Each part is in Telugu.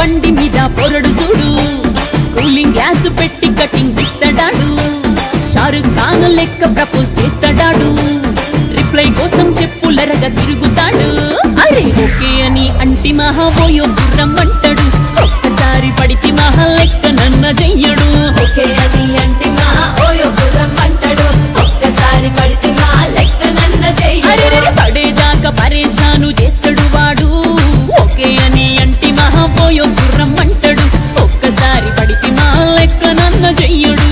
బండి మీద పొరడు చూడు కూలింగ్ గ్లాస్ పెట్టి కటింగ్ ఇస్తాడాడు షారుఖ్ ఖాన్ లెక్క ప్రపోజ్ చేస్తాడాడు రిప్లై కోసం చెప్పులరగా తిరుగుతాడు అరే ఓకే అని అంటి మహాబోయో గుర్రం అంటాడు ఒక్కసారి పడితే మహా లెక్క నన్న చెయ్యడు ఓకే అది అంటే మా ఓయో గుర్రం అంటాడు ఒక్కసారి పడితే మా లెక్క నన్న అరే చెయ్యడు పడేదాకా పరేషాను చేస్తాడు వాడు ఓకే అని అంటి మహాబోయో గుర్రం అంటాడు ఒక్కసారి పడితే మా లెక్క నన్న చెయ్యడు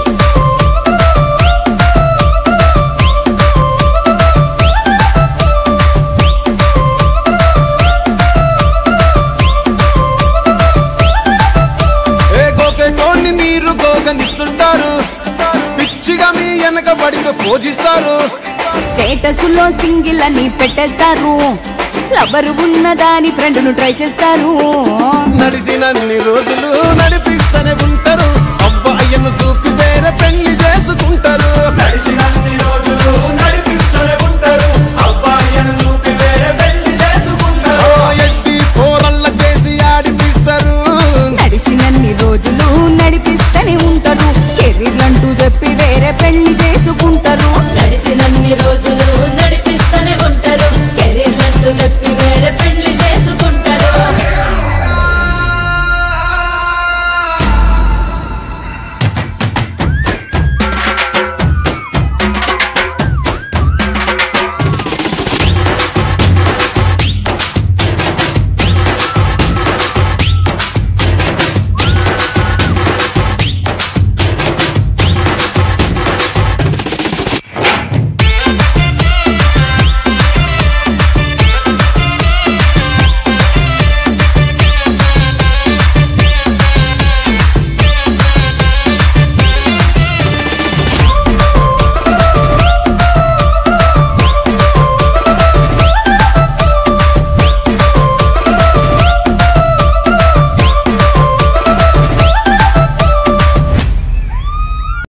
ఏ గోకెటోన్ని మీరు గోగనిస్తుంటారు పిచ్చిగా మీ వెనక పడితే పోజిస్తారు స్టేటస్ లో సింగిల్ అని పెట్టేస్తారు లవర్ ఉన్నదాని ఫ్రెండ్ ను ట్రై చేస్తారు నడిచినన్ని రోజులు నడిపిస్తూనే ఉంటారు అబ్బాయిను చూపి వేరే పెళ్లి చేసుకుంటారు నడిచిన